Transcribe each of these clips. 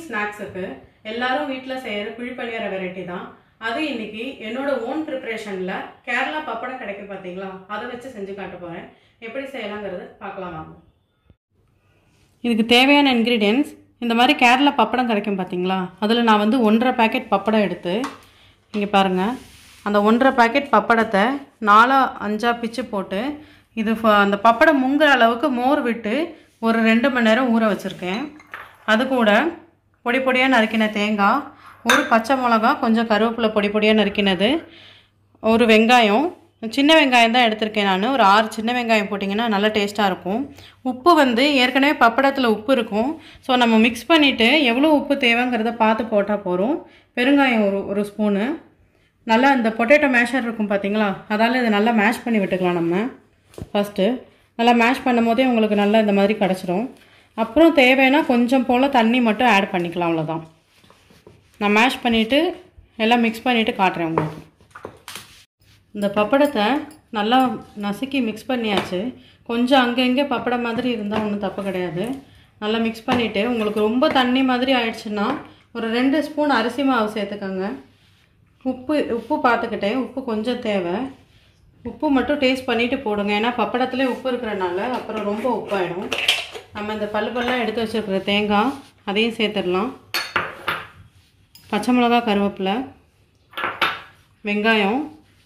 ஸ்நாக்ஸுக்கு எல்லாரும் வீட்டில் செய்கிற குழிப்பணியார வெரைட்டி தான் அது இன்னைக்கு என்னோட ஓன் ப்ரிப்ரேஷனில் கேரளா பப்படம் கிடைக்கும் பார்த்தீங்களா அதை வச்சு செஞ்சு காட்ட போகிறேன் எப்படி செய்யலாங்கிறது பார்க்கலாம் வாங்க இதுக்கு தேவையான இன்க்ரீடியன்ஸ் இந்த மாதிரி கேரளா பப்படம் கிடைக்கும் பார்த்தீங்களா அதில் நான் வந்து ஒன்றரை பேக்கெட் பப்படம் எடுத்து இங்கே பாருங்கள் அந்த ஒன்றரை பேக்கெட் பப்படத்தை நாலா அஞ்சா பிச்சு போட்டு இது ஃப- அந்த பப்படம் முங்குற அளவுக்கு மோர் விட்டு ஒரு ரெண்டு மணி நேரம் ஊற வச்சுருக்கேன் அது கூட பொடி பொடியாக நறுக்கின தேங்காய் ஒரு பச்சை மிளகா கொஞ்சம் கருவேப்பிலை பொடி பொடியாக நறுக்கினது ஒரு வெங்காயம் சின்ன வெங்காயம் தான் எடுத்திருக்கேன் நான் ஒரு ஆறு சின்ன வெங்காயம் போட்டிங்கன்னா நல்லா டேஸ்ட்டாக இருக்கும் உப்பு வந்து ஏற்கனவே பப்படத்தில் உப்பு இருக்கும் ஸோ நம்ம மிக்ஸ் பண்ணிவிட்டு எவ்வளோ உப்பு தேவைங்கிறத பார்த்து போட்டால் போதும் பெருங்காயம் ஒரு ஒரு ஸ்பூனு நல்லா இந்த பொட்டேட்டோ மேஷர் இருக்கும் பார்த்தீங்களா அதால் இதை நல்லா மேஷ் பண்ணி விட்டுக்கலாம் நம்ம ஃபஸ்ட்டு நல்லா மேஷ் பண்ணும் போதே உங்களுக்கு நல்லா இந்த மாதிரி கிடச்சிரும் அப்புறம் தேவைன்னா கொஞ்சம் போல் தண்ணி மட்டும் ஆட் பண்ணிக்கலாம் அவ்வளோதான் நான் மேஷ் பண்ணிவிட்டு எல்லாம் மிக்ஸ் பண்ணிவிட்டு காட்டுறேன் உங்களுக்கு இந்த பப்படத்தை நல்லா நசுக்கி மிக்ஸ் பண்ணியாச்சு கொஞ்சம் அங்கங்கே பப்படம் மாதிரி இருந்தால் ஒன்றும் தப்பு கிடையாது நல்லா மிக்ஸ் பண்ணிவிட்டு உங்களுக்கு ரொம்ப தண்ணி மாதிரி ஆயிடுச்சுன்னா ஒரு ரெண்டு ஸ்பூன் அரிசி மாவு சேர்த்துக்கோங்க உப்பு உப்பு பார்த்துக்கிட்டேன் உப்பு கொஞ்சம் தேவை உப்பு மட்டும் டேஸ்ட் பண்ணிவிட்டு போடுங்க ஏன்னா பப்படத்துலேயே உப்பு இருக்கிறனால அப்புறம் ரொம்ப உப்பாயிடும் நம்ம இந்த பல்லு பல்லாம் எடுத்து வச்சுருக்கிற தேங்காய் அதையும் சேர்த்துடலாம் பச்சை மிளகா கருவேப்பிலை வெங்காயம்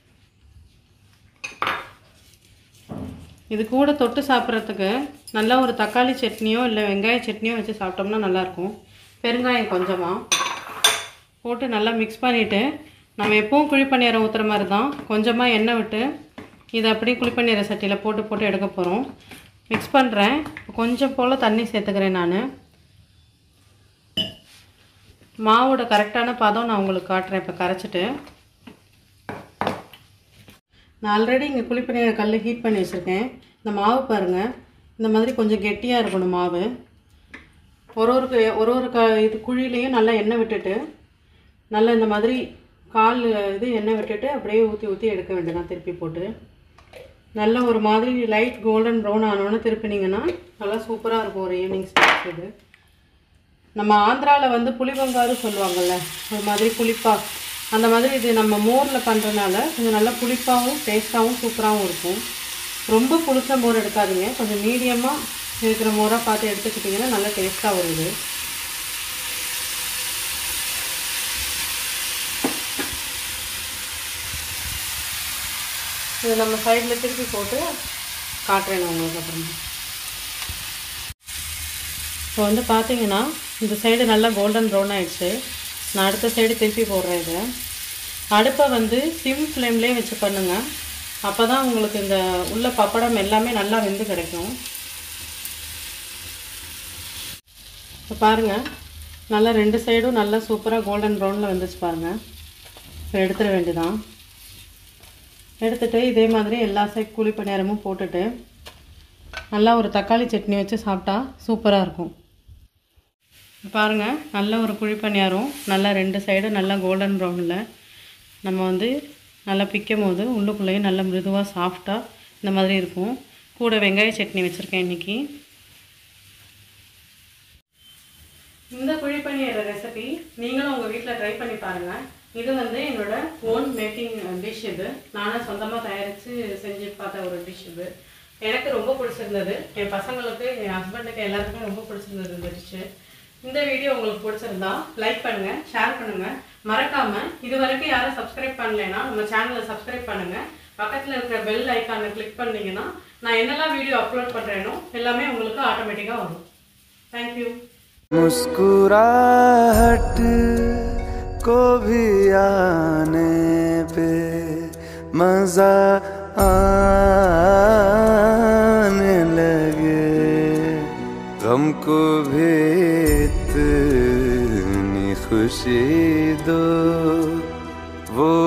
இது கூட தொட்டு சாப்பிட்றதுக்கு நல்லா ஒரு தக்காளி சட்னியோ இல்லை வெங்காய சட்னியோ வச்சு சாப்பிட்டோம்னா நல்லாயிருக்கும் பெருங்காயம் கொஞ்சமாக போட்டு நல்லா மிக்ஸ் பண்ணிவிட்டு நம்ம எப்பவும் குழிப்பணியாரம் ஊற்றுற மாதிரி தான் கொஞ்சமாக எண்ணெய் விட்டு இதை அப்படியே குழிப்பணியார சட்டியில் போட்டு போட்டு எடுக்க போகிறோம் மிக்ஸ் பண்ணுறேன் கொஞ்சம் போல் தண்ணி சேர்த்துக்கிறேன் நான் மாவோட கரெக்டான பதம் நான் உங்களுக்கு காட்டுறேன் இப்போ கரைச்சிட்டு நான் ஆல்ரெடி இங்கே குழிப்பணியார கல் ஹீட் பண்ணி வச்சுருக்கேன் இந்த மாவு பாருங்கள் இந்த மாதிரி கொஞ்சம் கெட்டியாக இருக்கணும் மாவு ஒரு ஒரு கு- ஒரு ஒரு க இது குழியிலையும் நல்லா எண்ணெய் விட்டுட்டு நல்லா இந்த மாதிரி கால் இது எண்ணெய் விட்டுட்டு அப்படியே ஊற்றி ஊற்றி எடுக்க வேண்டியதான் திருப்பி போட்டு நல்ல ஒரு மாதிரி லைட் கோல்டன் ப்ரௌன் ஆனோன்னு திருப்பினீங்கன்னா நல்லா சூப்பராக இருக்கும் ஒரு ஈவினிங் ஸ்நாக்ஸ் இது நம்ம ஆந்திராவில் வந்து புளிபங்காரு சொல்லுவாங்கள்ல ஒரு மாதிரி புளிப்பா அந்த மாதிரி இது நம்ம மோரில் பண்ணுறதுனால கொஞ்சம் நல்லா புளிப்பாகவும் டேஸ்ட்டாகவும் சூப்பராகவும் இருக்கும் ரொம்ப புளிச்ச மோர் எடுக்காதீங்க கொஞ்சம் மீடியமாக இருக்கிற மோராக பார்த்து எடுத்துக்கிட்டிங்கன்னா நல்லா டேஸ்ட்டாக வருது இது நம்ம சைடில் திருப்பி போட்டு காட்டுறேன் நான் உங்களுக்கு அப்புறமா இப்போ வந்து பார்த்தீங்கன்னா இந்த சைடு நல்லா கோல்டன் ப்ரௌன் ஆயிடுச்சு நான் அடுத்த சைடு திருப்பி போடுறேன் இதை அடுப்பை வந்து சிம் ஃப்ளேம்லேயே வச்சு பண்ணுங்கள் அப்போ தான் உங்களுக்கு இந்த உள்ள பப்படம் எல்லாமே நல்லா வெந்து கிடைக்கும் இப்போ பாருங்கள் நல்லா ரெண்டு சைடும் நல்லா சூப்பராக கோல்டன் ப்ரௌனில் வந்துச்சு பாருங்கள் இப்போ எடுத்துட வேண்டியதான் எடுத்துட்டு இதே மாதிரி எல்லா சைட் கூலி பணியாரமும் போட்டுட்டு நல்லா ஒரு தக்காளி சட்னி வச்சு சாப்பிட்டா சூப்பராக இருக்கும் பாருங்கள் நல்ல ஒரு குழி பணியாரம் நல்லா ரெண்டு சைடும் நல்லா கோல்டன் ப்ரௌனில் நம்ம வந்து நல்லா பிக்கும் போது உள்ளுக்குள்ளேயும் நல்லா மிருதுவாக சாஃப்டாக இந்த மாதிரி இருக்கும் கூட வெங்காய சட்னி வச்சுருக்கேன் இன்றைக்கி இந்த குழிப்பணியார ரெசிபி நீங்களும் உங்கள் வீட்டில் ட்ரை பண்ணி பாருங்கள் இது வந்து என்னோட ஓன் மேக்கிங் டிஷ் இது நானே சொந்தமாக தயாரித்து செஞ்சு பார்த்த ஒரு டிஷ் இது எனக்கு ரொம்ப பிடிச்சிருந்தது என் பசங்களுக்கு என் ஹஸ்பண்டுக்கு எல்லாருக்குமே ரொம்ப பிடிச்சிருந்தது இந்த டிஷ்ஷு இந்த வீடியோ உங்களுக்கு பிடிச்சிருந்தா லைக் பண்ணுங்கள் ஷேர் பண்ணுங்கள் மறக்காமல் இது வரைக்கும் யாரும் சப்ஸ்கிரைப் பண்ணலைன்னா நம்ம சேனலை சப்ஸ்கிரைப் பண்ணுங்கள் பக்கத்தில் இருக்கிற பெல் ஐக்கானை கிளிக் பண்ணீங்கன்னா நான் என்னெல்லாம் வீடியோ அப்லோட் பண்ணுறேனோ எல்லாமே உங்களுக்கு ஆட்டோமேட்டிக்காக வரும் தேங்க்யூ मुस्कुराहट को भी आने पे मजा आने लगे गम को भी इतनी खुशी दो वो